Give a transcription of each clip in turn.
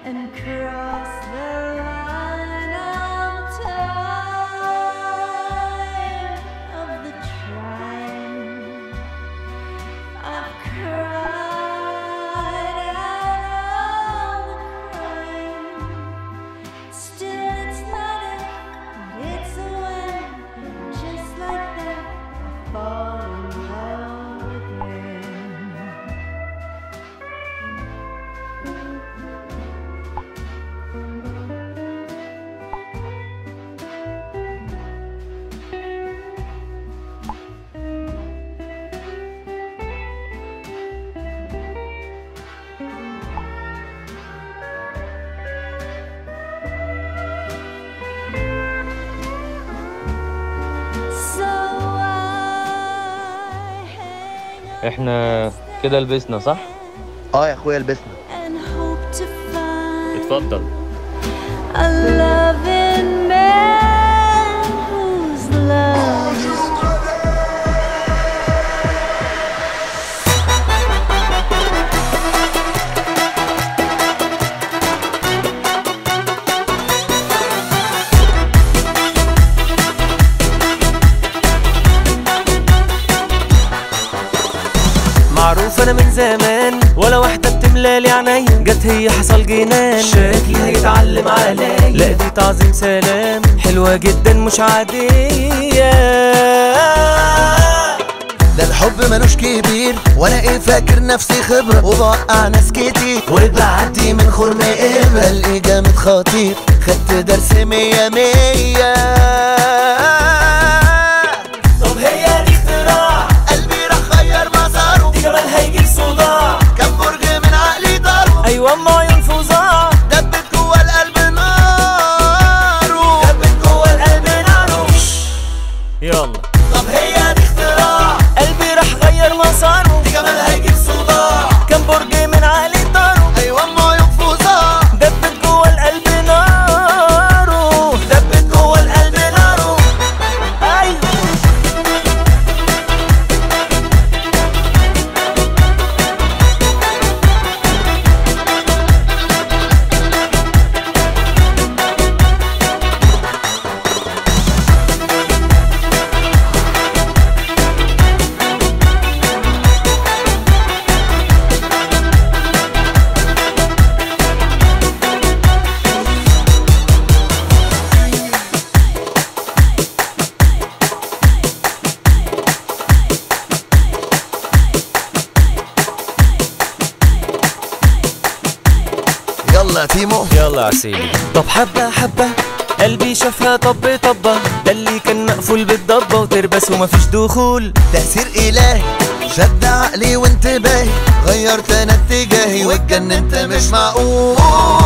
and cross the line of time of the trying. I've cried out all the crying. Still, it's not if, but it's a when. Just like that, I fall in love again. So I hang احنا كده لبسنا صح؟ اه يا اخويا لبسنا and hope to find اتفضل a loving man whose love معروف انا من زمان ولا واحدة بتملالي عينيا جت هي حصل جنان شكلي هيتعلم عليا لا دي تعظيم سلام حلوة جدا مش عادية ده الحب ملوش كبير وانا ايه فاكر نفسي خبرة وبوقع ناس كتير وبعدي من خرم ابرة الاقي جامد خطير خدت درس مية مية طب هي دي اختراع قلبي راح غير مساره دي كمان هيجيب صداع كم برج من عقلي ضرب ايوه اما عيون فظاع دبت جوه القلب ناره دبت جوه القلب ناره يلا طب هي دي اختراع قلبي راح غير مساره دي كمان هيجيب صداع كم برج من عقلي طاره ايوه اما ينفذها دبت جوه القلب ناره دبت جوه القلب ناره ايوه يلا يا تيمو يلا يا عسيلي طب حبة حبة قلبي شافها طب طبة ده اللي كان مقفول بالضبة وتربس ومفيش دخول تأثير إلهي شد عقلي وانتباهي غيرت انا اتجاهي واتجننت مش معقول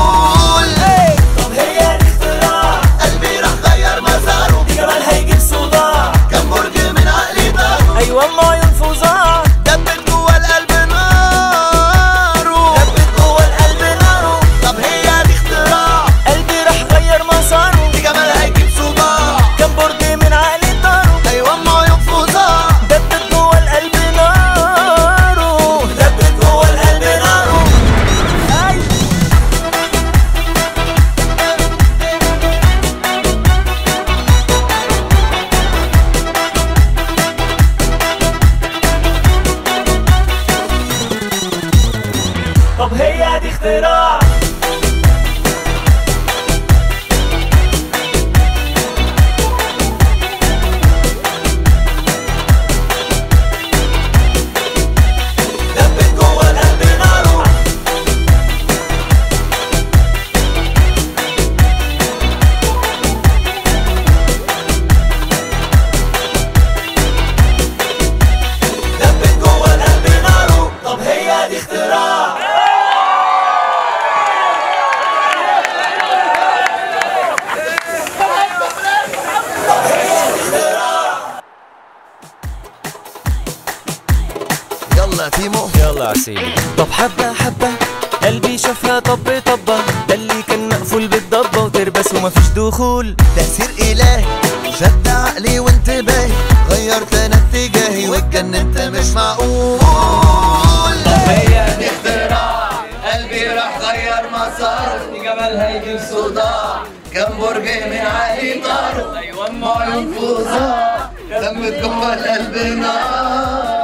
طب هي دي اختراع قلبي راح غير مساره دي كمان هيجيب صداع كم برج من عقلي ضرب ايوه اما عيون فظاع دبت جوه القلب ناره دبت جوه القلب ناره طب هي دي اختراع قلبي راح غير مساره دي جمال هيجيب صداع كم برج من عقلي طاره ايوه اما ينفذها دبت جوه القلب ناره دبت جوه القلب ناره ايوه طب هي دي اختراع دبت جوه القلب ناره دبت جوه القلب ناره طب هي دي اختراع يلا يا تيمو يلا يا عسيلي طب حبة حبة قلبي شافها طب طبة ده اللي كان مقفول بالضبة وتربس ومفيش دخول تأثير إلهي شد عقلي وانتباهي غيرت انا اتجاهي واتجننت مش معقول هي دي قلبي راح راح غير مساره في جمالها يجيب صداع كم برج من عالي طاره ايوه عيون فوزار دمت جوه القلب نار